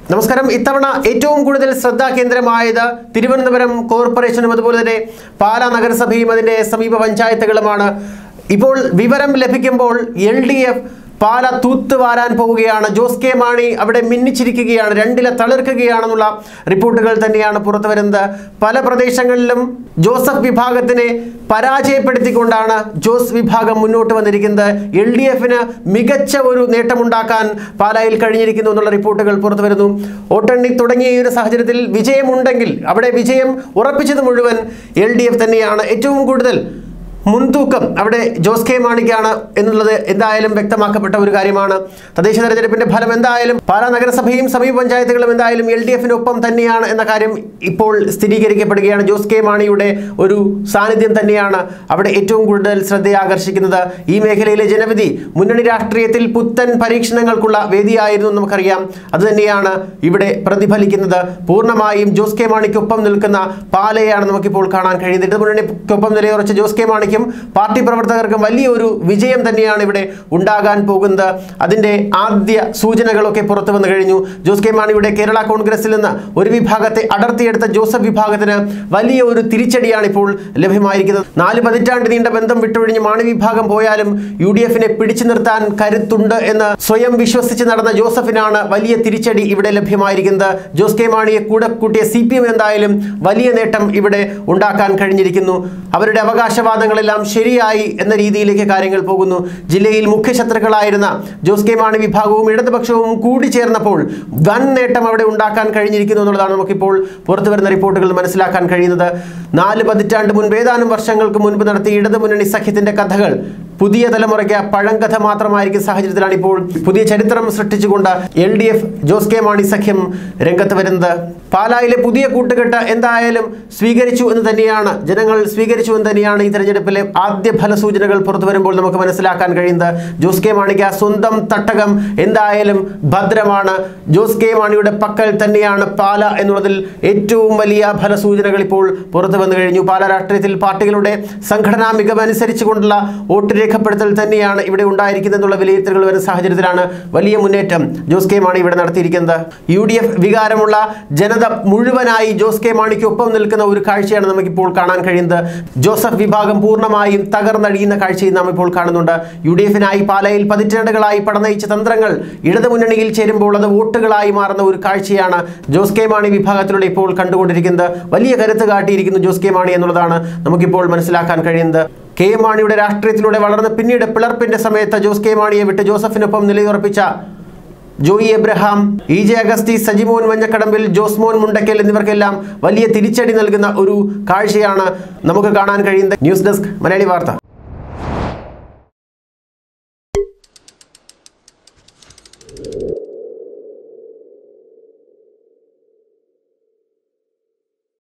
നമസ്കാരം ഇത്തവണ ഏറ്റവും കൂടുതൽ ശ്രദ്ധാകേന്ദ്രമായത് തിരുവനന്തപുരം കോർപ്പറേഷനും അതുപോലെ തന്നെ പാലാ നഗരസഭയും അതിൻ്റെ സമീപ പഞ്ചായത്തുകളുമാണ് ഇപ്പോൾ വിവരം ലഭിക്കുമ്പോൾ എൽ ഡി എഫ് പാല തൂത്തുവാരാൻ പോവുകയാണ് ജോസ് കെ മാണി അവിടെ മിന്നിച്ചിരിക്കുകയാണ് രണ്ടിലെ തളിർക്കുകയാണെന്നുള്ള റിപ്പോർട്ടുകൾ തന്നെയാണ് പുറത്തു വരുന്നത് പല പ്രദേശങ്ങളിലും ജോസഫ് വിഭാഗത്തിനെ പരാജയപ്പെടുത്തിക്കൊണ്ടാണ് ജോസ് വിഭാഗം മുന്നോട്ട് വന്നിരിക്കുന്നത് എൽ ഡി എഫിന് മികച്ച ഒരു നേട്ടമുണ്ടാക്കാൻ പാലായിൽ കഴിഞ്ഞിരിക്കുന്നു എന്നുള്ള റിപ്പോർട്ടുകൾ പുറത്തു വരുന്നു വോട്ടെണ്ണി തുടങ്ങിയ ഈ ഒരു സാഹചര്യത്തിൽ വിജയമുണ്ടെങ്കിൽ അവിടെ വിജയം ഉറപ്പിച്ചത് മുഴുവൻ എൽ ഡി എഫ് തന്നെയാണ് ഏറ്റവും കൂടുതൽ മുൻതൂക്കം അവിടെ ജോസ് കെ മാണിക്കാണ് എന്നുള്ളത് എന്തായാലും വ്യക്തമാക്കപ്പെട്ട ഒരു കാര്യമാണ് തദ്ദേശ തെരഞ്ഞെടുപ്പിന്റെ ഫലം എന്തായാലും പാലാ നഗരസഭയും സമീപ പഞ്ചായത്തുകളും എന്തായാലും എൽ ഡി എഫിനൊപ്പം തന്നെയാണ് എന്ന കാര്യം ഇപ്പോൾ സ്ഥിരീകരിക്കപ്പെടുകയാണ് ജോസ് കെ മാണിയുടെ ഒരു സാന്നിധ്യം തന്നെയാണ് അവിടെ ഏറ്റവും കൂടുതൽ ശ്രദ്ധയാകർഷിക്കുന്നത് ഈ മേഖലയിലെ ജനവിധി മുന്നണി രാഷ്ട്രീയത്തിൽ പുത്തൻ പരീക്ഷണങ്ങൾക്കുള്ള വേദിയായിരുന്നു എന്ന് നമുക്കറിയാം അതുതന്നെയാണ് ഇവിടെ പ്രതിഫലിക്കുന്നത് പൂർണ്ണമായും ജോസ് കെ മാണിക്കൊപ്പം നിൽക്കുന്ന പാലയാണ് നമുക്കിപ്പോൾ കാണാൻ കഴിയുന്നത് ഇടതുമുന്നണിക്കൊപ്പം നിലയുറച്ച ജോസ് കെ മാണിക്കും പാർട്ടി പ്രവർത്തകർക്കും വലിയൊരു വിജയം തന്നെയാണ് ഇവിടെ ഉണ്ടാകാൻ പോകുന്നത് അതിൻ്റെ ആദ്യ സൂചനകളൊക്കെ പുറത്തു വന്നു കഴിഞ്ഞു ജോസ് കെ മാണിയുടെ കേരള കോൺഗ്രസിൽ നിന്ന് ഒരു വിഭാഗത്തെ അടർത്തിയെടുത്ത ജോസഫ് വിഭാഗത്തിന് വലിയ ഒരു തിരിച്ചടിയാണ് ഇപ്പോൾ ലഭ്യമായിരിക്കുന്നത് നാല് പതിറ്റാണ്ട് നീണ്ട ബന്ധം വിട്ടൊഴിഞ്ഞ് മാണി വിഭാഗം പോയാലും യു ഡി എഫിനെ പിടിച്ചു നിർത്താൻ കരുത്തുണ്ട് എന്ന് സ്വയം വിശ്വസിച്ച് നടന്ന ജോസഫിനാണ് വലിയ തിരിച്ചടി ഇവിടെ ലഭ്യമായിരിക്കുന്നത് ജോസ് കെ മാണിയെ കൂടെ കൂട്ടിയ സി പി എം എന്തായാലും വലിയ നേട്ടം ഇവിടെ ഉണ്ടാക്കാൻ കഴിഞ്ഞിരിക്കുന്നു അവരുടെ അവകാശവാദങ്ങളെല്ലാം ശരിയായി എന്ന രീതിയിലേക്ക് കാര്യങ്ങൾ പോകുന്നു ജില്ലയിൽ മുഖ്യ ശത്രുക്കളായിരുന്ന ജോസ് കെ മാണി വിഭാഗവും ഇടതുപക്ഷവും കൂടി ചേർന്നപ്പോൾ വൻ നേട്ടം അവിടെ ഉണ്ടാക്കാൻ കഴിഞ്ഞിരിക്കുന്നു എന്നുള്ളതാണ് നമുക്കിപ്പോൾ പുറത്തു വരുന്ന റിപ്പോർട്ടുകൾ മനസ്സിലാക്കാൻ കഴിയുന്നത് നാല് പതിറ്റാണ്ട് മുൻപ് ഏതാനും വർഷങ്ങൾക്ക് മുൻപ് നടത്തിയ ഇടതുമുന്നണി സഖ്യത്തിന്റെ കഥകൾ പുതിയ തലമുറയ്ക്ക് പഴങ്കഥ മാത്രമായിരിക്കും സാഹചര്യത്തിലാണ് ഇപ്പോൾ പുതിയ ചരിത്രം സൃഷ്ടിച്ചുകൊണ്ട് L D F Jose K Mani സഖ്യം രംഗത്ത് വരുന്നത് പാലായിലെ പുതിയ കൂട്ടുകെട്ട് എന്തായാലും സ്വീകരിച്ചു എന്ന് തന്നെയാണ് ജനങ്ങൾ സ്വീകരിച്ചു എന്ന് തന്നെയാണ് ഈ തെരഞ്ഞെടുപ്പിലെ ആദ്യ ഫലസൂചനകൾ പുറത്തു വരുമ്പോൾ നമുക്ക് മനസ്സിലാക്കാൻ കഴിയുന്നത് ജോസ് കെ മാണിക്ക് സ്വന്തം തട്ടകം എന്തായാലും ഭദ്രമാണ് ജോസ് കെ മാണിയുടെ പക്കൽ തന്നെയാണ് പാല എന്നുള്ളതിൽ ഏറ്റവും വലിയ ഫലസൂചനകൾ ഇപ്പോൾ പുറത്തു വന്നു കഴിഞ്ഞു പാല രാഷ്ട്രീയത്തിൽ പാർട്ടികളുടെ സംഘടനാ മികവ് അനുസരിച്ചുകൊണ്ടുള്ള വോട്ട് രേഖപ്പെടുത്തൽ തന്നെയാണ് ഇവിടെ ഉണ്ടായിരിക്കുന്നത് എന്നുള്ള വിലയിരുത്തലുകൾ വരുന്ന സാഹചര്യത്തിലാണ് വലിയ മുന്നേറ്റം ജോസ് കെ മാണി ഇവിടെ നടത്തിയിരിക്കുന്നത് യു ഡി എഫ് വികാരമുള്ള ജനത മുഴുവനായി ജോസ് കെ മാണിക്ക് ഒപ്പം നിൽക്കുന്ന ഒരു കാഴ്ചയാണ് നമുക്കിപ്പോൾ കാണാൻ കഴിയുന്നത് ജോസഫ് വിഭാഗം പൂർണ്ണമായും തകർന്നടിയുന്ന കാഴ്ചയും നാം ഇപ്പോൾ കാണുന്നുണ്ട് യു ഡി എഫിനായി പാലയിൽ പതിറ്റാണ്ടുകളായി പടനയിച്ച തന്ത്രങ്ങൾ ഇടതുമുന്നണിയിൽ ചേരുമ്പോൾ അത് വോട്ടുകളായി മാറുന്ന ഒരു കാഴ്ചയാണ് ജോസ് കെ മാണി വിഭാഗത്തിലൂടെ ഇപ്പോൾ കണ്ടുകൊണ്ടിരിക്കുന്നത് വലിയ കരുത്ത് കാട്ടിയിരിക്കുന്നു ജോസ് കെ മാണി എന്നുള്ളതാണ് നമുക്കിപ്പോൾ മനസ്സിലാക്കാൻ കഴിയുന്നത് കെ എം മാണിയുടെ രാഷ്ട്രീയത്തിലൂടെ വളർന്ന് പിന്നീട് പിളർപ്പിന്റെ സമയത്ത് ജോസ് കെ മാണിയെ വിട്ട് ജോസഫിനൊപ്പം നിലയുറപ്പിച്ച ജോയി എബ്രഹാം ഇ ജെ അഗസ്തി സജിമോൻ മഞ്ഞക്കടമ്പിൽ ജോസ്മോൻ മുണ്ടക്കൽ എന്നിവർക്കെല്ലാം വലിയ തിരിച്ചടി നൽകുന്ന ഒരു കാഴ്ചയാണ് നമുക്ക് കാണാൻ കഴിയുന്നത് ന്യൂസ് ഡെസ്ക് മലയാളി വാർത്ത